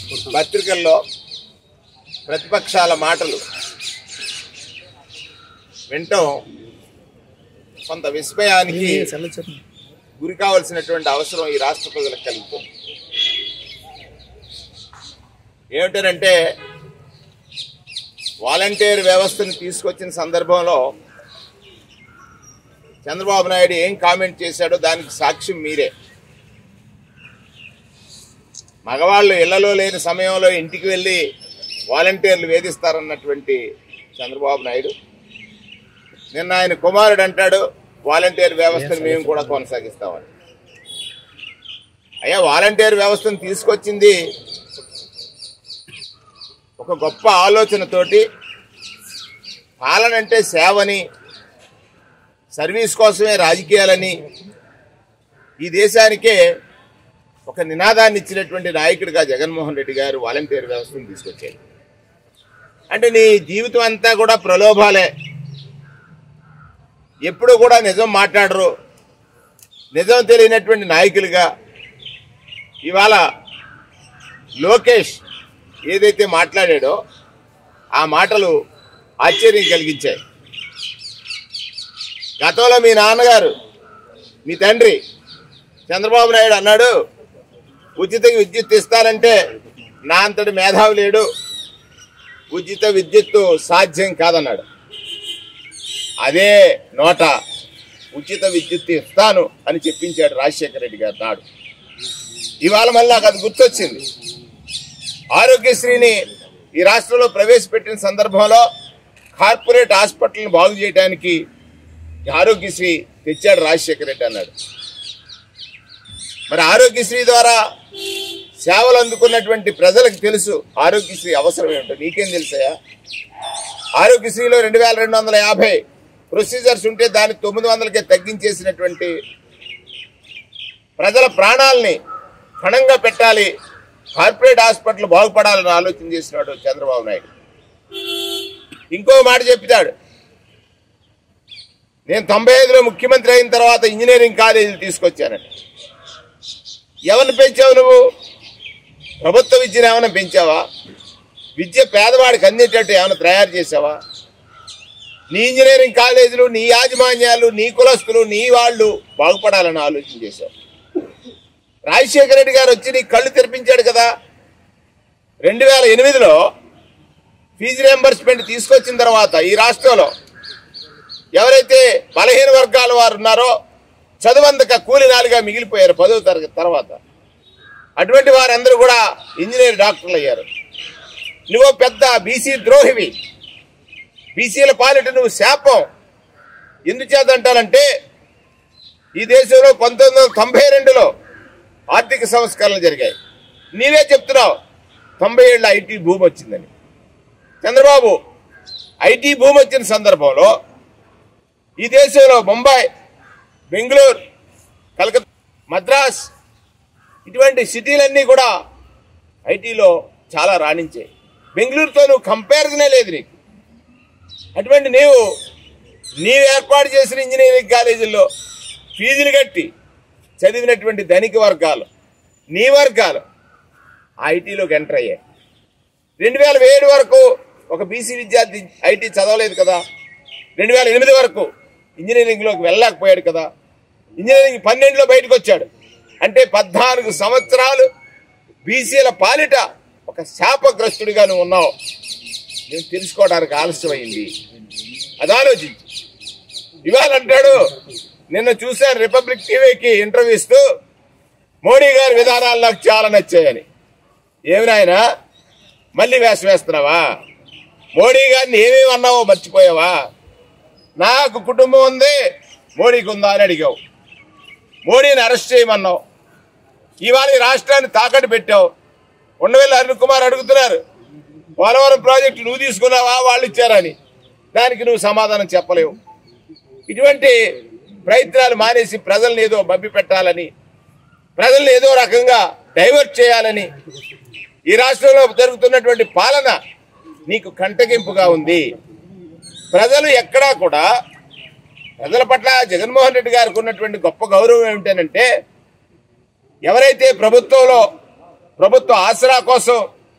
పత్రికల్లో ప్రతిపక్షాల మాటలు వింటం కొంత విస్మయానికి గురి కావాల్సినటువంటి అవసరం ఈ రాష్ట్ర ప్రజలకు కలుగుతుంది ఏమిటంటే వాలంటీర్ వ్యవస్థను తీసుకొచ్చిన సందర్భంలో చంద్రబాబు నాయుడు ఏం కామెంట్ చేశాడో దానికి సాక్ష్యం మీరే మగవాళ్ళు ఇళ్లలో లేని సమయంలో ఇంటికి వెళ్ళి వాలంటీర్లు వేధిస్తారన్నటువంటి చంద్రబాబు నాయుడు నిన్న ఆయన కుమారుడు అంటాడు వాలంటీర్ వ్యవస్థను మేము కూడా కొనసాగిస్తామని అయ్యా వాలంటీర్ వ్యవస్థను తీసుకొచ్చింది ఒక గొప్ప ఆలోచనతోటి పాలన అంటే సేవని సర్వీస్ కోసమే రాజకీయాలని ఈ దేశానికే ఒక నినాదాన్ని ఇచ్చినటువంటి నాయకుడిగా జగన్మోహన్ రెడ్డి గారు వాలంటీర్ వ్యవస్థను తీసుకొచ్చారు అంటే నీ జీవితం అంతా కూడా ప్రలోభాలే ఎప్పుడు కూడా నిజం మాట్లాడరు నిజం తెలియనటువంటి నాయకులుగా ఇవాళ లోకేష్ ఏదైతే మాట్లాడాడో ఆ మాటలు ఆశ్చర్యం కలిగించాయి గతంలో మీ నాన్నగారు మీ తండ్రి చంద్రబాబు నాయుడు అన్నాడు ఉచిత విద్యుత్ ఇస్తారంటే నా అంతటి మేధావి లేడు ఉచిత విద్యుత్తు సాధ్యం కాదన్నాడు అదే నోట ఉచిత విద్యుత్ ఇస్తాను అని చెప్పించాడు రాజశేఖర రెడ్డి గారు నాడు ఇవాళ మళ్ళీ నాకు అది గుర్తొచ్చింది ఆరోగ్యశ్రీని ఈ రాష్ట్రంలో ప్రవేశపెట్టిన సందర్భంలో కార్పొరేట్ హాస్పిటల్ని బాగు చేయడానికి ఆరోగ్యశ్రీ తెచ్చాడు రాజశేఖర రెడ్డి అన్నాడు మరి ఆరోగ్యశ్రీ ద్వారా సేవలు అందుకున్నటువంటి ప్రజలకు తెలుసు ఆరోగ్యశ్రీ అవసరం ఏమిటో నీకేం తెలుసాయా ఆరోగ్యశ్రీలో రెండు వేల రెండు వందల యాభై ప్రొసీజర్స్ ఉంటే దాన్ని తొమ్మిది వందలకే తగ్గించేసినటువంటి ప్రజల ప్రాణాలని క్షణంగా పెట్టాలి కార్పొరేట్ హాస్పిటల్ బాగుపడాలని ఆలోచన చేసినాడు చంద్రబాబు నాయుడు ఇంకో మాట చెప్తాడు నేను తొంభై ఐదులో ముఖ్యమంత్రి అయిన తర్వాత ఇంజనీరింగ్ కాలేజీలు తీసుకొచ్చానండి ఎవరిని పెంచావు నువ్వు ప్రభుత్వ విద్యను ఏమైనా పెంచావా విద్య పేదవాడికి అందేటట్టు ఏమైనా తయారు చేసావా నీ ఇంజనీరింగ్ కాలేజీలు నీ యాజమాన్యాలు నీ కులస్తులు నీ వాళ్ళు బాగుపడాలని ఆలోచన చేశావు రాజశేఖర రెడ్డి గారు వచ్చి నీ కళ్ళు తెరిపించాడు కదా రెండు వేల ఎనిమిదిలో ఫీజు రియంబర్స్మెంట్ తీసుకొచ్చిన తర్వాత ఈ రాష్ట్రంలో ఎవరైతే బలహీన వర్గాల వారు ఉన్నారో చదువందక కూలినాలుగా మిగిలిపోయారు పదవ తరగతి తర్వాత అటువంటి వారందరూ కూడా ఇంజనీర్ డాక్టర్లు అయ్యారు నువ్వు పెద్ద బీసీ ద్రోహివి బీసీల పాలిట నువ్వు శాపం ఎందుచేత అంటానంటే ఈ దేశంలో పంతొమ్మిది వందల తొంభై రెండులో ఆర్థిక సంస్కరణలు జరిగాయి నీవే చెప్తున్నావు తొంభై ఏళ్ళ ఐటీ భూమి వచ్చిందని చంద్రబాబు ఐటీ భూమి వచ్చిన సందర్భంలో ఈ దేశంలో ముంబై బెంగళూరు కలకత్తా మద్రాస్ ఇటువంటి సిటీలన్నీ కూడా ఐటీలో చాలా రాణించాయి బెంగళూరుతో నువ్వు కంపారిజనే లేదు నీకు అటువంటి నీవు నీవు ఏర్పాటు చేసిన ఇంజనీరింగ్ కాలేజీల్లో ఫీజులు కట్టి చదివినటువంటి ధనిక వర్గాలు నీ వర్గాలు ఆ ఐటీలోకి ఎంటర్ అయ్యాయి రెండు వేల ఏడు వరకు ఒక బీసీ విద్యార్థి ఐటీ చదవలేదు కదా రెండు వేల ఎనిమిది వరకు ఇంజనీరింగ్లోకి వెళ్ళలేకపోయాడు కదా ఇంజనీరింగ్ పన్నెండులో బయటకు వచ్చాడు అంటే పద్నాలుగు సంవత్సరాలు బీసీల పాలిట ఒక శాపగ్రస్తుడిగా నువ్వు ఉన్నావు నేను తెలుసుకోవడానికి ఆలస్యమైంది అది ఆలోచించు ఇవాళ అంటాడు నిన్న చూశాను రిపబ్లిక్ టీవీకి ఇంటర్వ్యూ ఇస్తూ మోడీ గారి విధానాలు నాకు చాలా నచ్చాయని ఏమి నాయనా మళ్ళీ వేషం వేస్తున్నావా మోడీ గారిని ఏమేమి అన్నావో మర్చిపోయావా నాకు కుటుంబం ఉంది మోడీకి ఉందా అని అడిగావు మోడీని అరెస్ట్ చేయమన్నావు ఇవాళ ఈ రాష్ట్రాన్ని తాకట్టు పెట్టావు ఉండవల్లి అరుణ్ కుమార్ అడుగుతున్నారు పోలవరం ప్రాజెక్టు నువ్వు తీసుకున్నావా వాళ్ళు ఇచ్చారని దానికి నువ్వు సమాధానం చెప్పలేవు ఇటువంటి ప్రయత్నాలు మానేసి ప్రజల్ని ఏదో మభ్య పెట్టాలని ప్రజల్ని ఏదో రకంగా డైవర్ట్ చేయాలని ఈ రాష్ట్రంలో జరుగుతున్నటువంటి పాలన నీకు కంటగింపుగా ఉంది ప్రజలు ఎక్కడా కూడా ప్రజల పట్ల జగన్మోహన్ రెడ్డి గారికి ఉన్నటువంటి గొప్ప గౌరవం ఏమిటనంటే ఎవరైతే ప్రభుత్వంలో ప్రభుత్వ ఆసరా కోసం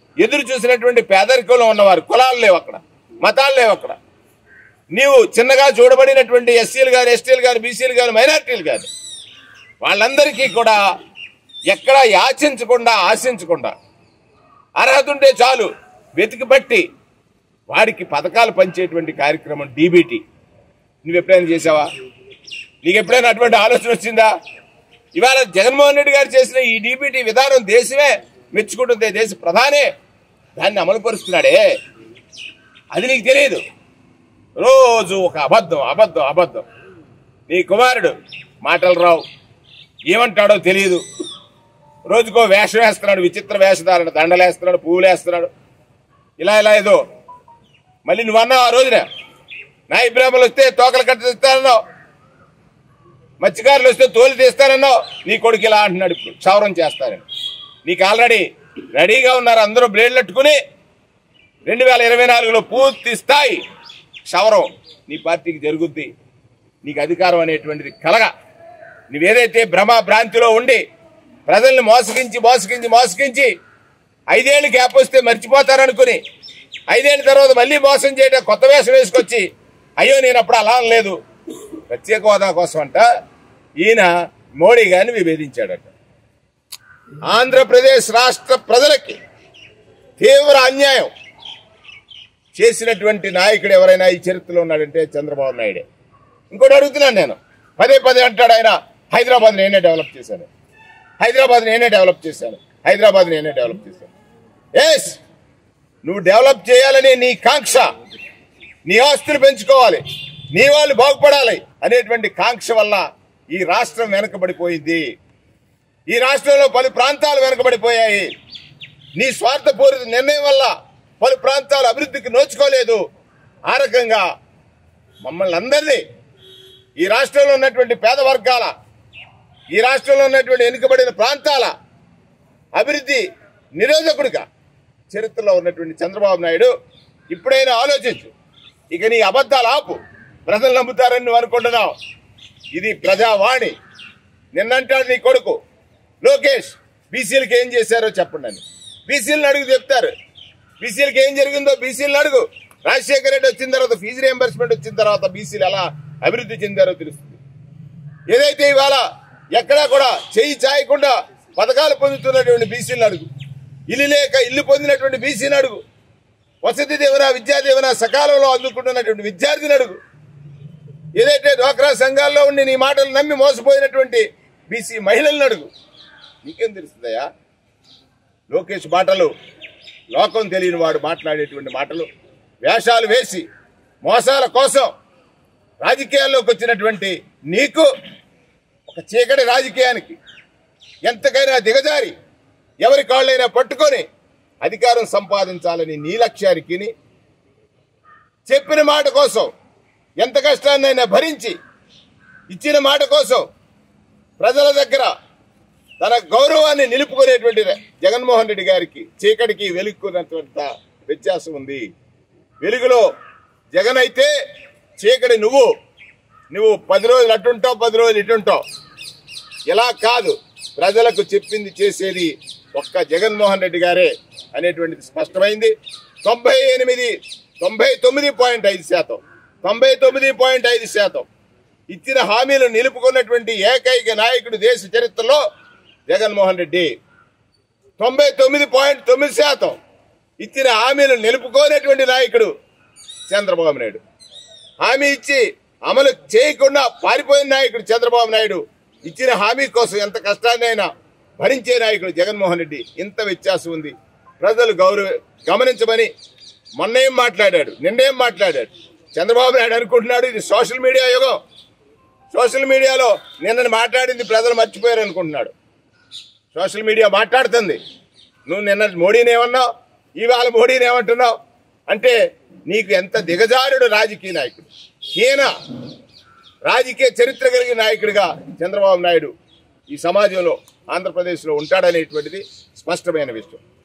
ఎదురు చూసినటువంటి పేదరికంలో ఉన్నవారు కులాలు లేవు అక్కడ మతాలు లేవు అక్కడ నీవు చిన్నగా చూడబడినటువంటి ఎస్సీలు గారు ఎస్టీలు గారు బీసీలు గారు మైనార్టీలు గారు వాళ్ళందరికీ కూడా ఎక్కడా యాచించకుండా ఆశించకుండా అర్హత ఉంటే చాలు వెతికి బట్టి వారికి పథకాలు పంచేటువంటి కార్యక్రమం డీబీటీ నువ్వు ఎప్పుడైనా చేసావా నీకు ఎప్పుడైనా అటువంటి ఆలోచన వచ్చిందా ఇవాళ జగన్మోహన్ రెడ్డి గారు చేసిన ఈ డీబీటీ విధానం దేశమే మెచ్చుకుంటుంది దేశ ప్రధానే దాన్ని అమలుపరుస్తున్నాడే అది నీకు తెలియదు రోజు ఒక అబద్ధం అబద్ధం అబద్ధం నీ కుమారుడు మాటలు రావు ఏమంటాడో తెలియదు రోజుకో వేషం వేస్తున్నాడు విచిత్ర వేషధారణ దండలేస్తున్నాడు పువ్వులు వేస్తున్నాడు ఇలా ఇలా ఏదో మళ్ళీ నువ్వు అన్నావు ఆ రోజున నా ఇబ్రాహ్మలు వస్తే తోకలు కట్టిస్తానన్నావు మత్స్యకారులు వస్తే తోలు తీస్తానన్నావు నీ కొడుకు ఇలా అంటున్నాడు ఇప్పుడు క్షౌరం చేస్తానని నీకు ఆల్రెడీ రెడీగా ఉన్నారు అందరూ బ్లేడ్లు పెట్టుకుని రెండు వేల ఇరవై నాలుగులో పూర్తి స్థాయి క్షవరం నీ పార్టీకి జరుగుద్ది నీకు అధికారం అనేటువంటిది కలగ నువ్వేదైతే భ్రమ భ్రాంతిలో ఉండి ప్రజల్ని మోసగించి మోసగించి మోసగించి ఐదేళ్ళు గ్యాప్ వస్తే మర్చిపోతారనుకుని ఐదేళ్ళ తర్వాత మళ్ళీ మోసం చేయడం కొత్త వేషం వేసుకొచ్చి అయ్యో నేను అప్పుడు అలా లేదు ప్రత్యేక హోదా కోసం అంట ఈయన మోడీ గారిని విభేదించాడట ఆంధ్రప్రదేశ్ రాష్ట్ర ప్రజలకి తీవ్ర అన్యాయం చేసినటువంటి నాయకుడు ఎవరైనా ఈ చరిత్రలో ఉన్నాడంటే చంద్రబాబు నాయుడే ఇంకోటి అడుగుతున్నాను నేను పదే పదే అంటాడు ఆయన హైదరాబాద్ నేనే డెవలప్ చేశాను హైదరాబాద్ నేనే డెవలప్ చేశాను హైదరాబాద్ నేనే డెవలప్ చేశాను ఎస్ నువ్వు డెవలప్ చేయాలని నీ కాంక్ష నీ ఆస్తులు పెంచుకోవాలి నీ వాళ్ళు బాగుపడాలి అనేటువంటి కాంక్ష వల్ల ఈ రాష్ట్రం వెనకబడిపోయింది ఈ రాష్ట్రంలో పలు ప్రాంతాలు వెనకబడిపోయాయి నీ స్వార్థపూరిత నిర్ణయం వల్ల పలు ప్రాంతాలు అభివృద్ధికి నోచుకోలేదు ఆ రకంగా మమ్మల్ని అందరినీ ఈ రాష్ట్రంలో ఉన్నటువంటి పేద వర్గాల ఈ రాష్ట్రంలో ఉన్నటువంటి వెనుకబడిన ప్రాంతాల అభివృద్ధి నిరోధకుడిగా చరిత్రలో ఉన్నటువంటి చంద్రబాబు నాయుడు ఇప్పుడైనా ఆలోచించు ఇక నీ అబద్ధాలు ఆపు ప్రజలు నమ్ముతారని నువ్వు అనుకుంటున్నావు ఇది ప్రజావాణి నిన్నంటాడు నీ కొడుకు లోకేష్ బీసీలకు ఏం చేశారో చెప్పండి అని బీసీలను అడుగు చెప్తారు బీసీలకు ఏం జరిగిందో బీసీలను అడుగు రాజశేఖర రెడ్డి వచ్చిన తర్వాత ఫీజు రియంబర్స్మెంట్ వచ్చిన తర్వాత బీసీలు ఎలా అభివృద్ధి చెందారో తెలుస్తుంది ఏదైతే ఇవాళ ఎక్కడా కూడా చెయ్యి చాయకుండా పథకాలు పొందుతున్నటువంటి బీసీలను అడుగు ఇల్లు లేక ఇల్లు పొందినటువంటి బీసీని అడుగు వసతి దీవెన విద్యా దీవెన సకాలంలో అందుకుంటున్నటువంటి విద్యార్థిని అడుగు ఏదైతే డ్వాక్రా సంఘాల్లో ఉండి నీ మాటలు నమ్మి మోసపోయినటువంటి బీసీ మహిళలను అడుగు నీకేం తెలుస్తుందయ్యా లోకేష్ మాటలు లోకం తెలియని వాడు మాట్లాడేటువంటి మాటలు వేషాలు వేసి మోసాల కోసం రాజకీయాల్లోకి వచ్చినటువంటి నీకు ఒక చీకటి రాజకీయానికి ఎంతకైనా దిగజారి ఎవరి కాళ్ళైనా పట్టుకొని అధికారం సంపాదించాలని నీ లక్ష్యానికి చెప్పిన మాట కోసం ఎంత కష్టాన్నైనా భరించి ఇచ్చిన మాట కోసం ప్రజల దగ్గర తన గౌరవాన్ని నిలుపుకునేటువంటి జగన్మోహన్ రెడ్డి గారికి చీకటికి వెలుగుకున్నంత వ్యత్యాసం ఉంది వెలుగులో జగన్ అయితే చీకటి నువ్వు నువ్వు పది రోజులు అటుంటావు పది రోజులు ఇటుంటావు ఇలా కాదు ప్రజలకు చెప్పింది చేసేది ఒక్క జగన్మోహన్ రెడ్డి గారే అనేటువంటిది స్పష్టమైంది తొంభై ఎనిమిది తొంభై తొమ్మిది పాయింట్ ఐదు శాతం తొంభై తొమ్మిది పాయింట్ ఐదు శాతం ఇచ్చిన హామీలు నిలుపుకున్నటువంటి ఏకైక నాయకుడు దేశ చరిత్రలో జగన్మోహన్ రెడ్డి తొంభై తొమ్మిది పాయింట్ తొమ్మిది శాతం ఇచ్చిన హామీలు నిలుపుకోనటువంటి నాయకుడు చంద్రబాబు నాయుడు హామీ ఇచ్చి అమలు చేయకుండా పారిపోయిన నాయకుడు చంద్రబాబు నాయుడు ఇచ్చిన హామీ కోసం ఎంత కష్టాన్ని అయినా భరించే నాయకుడు జగన్మోహన్ రెడ్డి ఇంత వ్యత్యాసం ఉంది ప్రజలు గౌరవ గమనించమని మొన్నేం మాట్లాడాడు నిన్నేం మాట్లాడాడు చంద్రబాబు నాయుడు అనుకుంటున్నాడు ఇది సోషల్ మీడియా యుగం సోషల్ మీడియాలో నిన్న మాట్లాడింది ప్రజలు మర్చిపోయారు అనుకుంటున్నాడు సోషల్ మీడియా మాట్లాడుతుంది నువ్వు నిన్న మోడీని ఏమన్నావు ఇవాళ మోడీని ఏమంటున్నావు అంటే నీకు ఎంత దిగజారుడు రాజకీయ నాయకుడు ఈయన రాజకీయ చరిత్ర కలిగిన నాయకుడిగా చంద్రబాబు నాయుడు ఈ సమాజంలో ఆంధ్రప్రదేశ్లో ఉంటాడనేటువంటిది స్పష్టమైన విషయం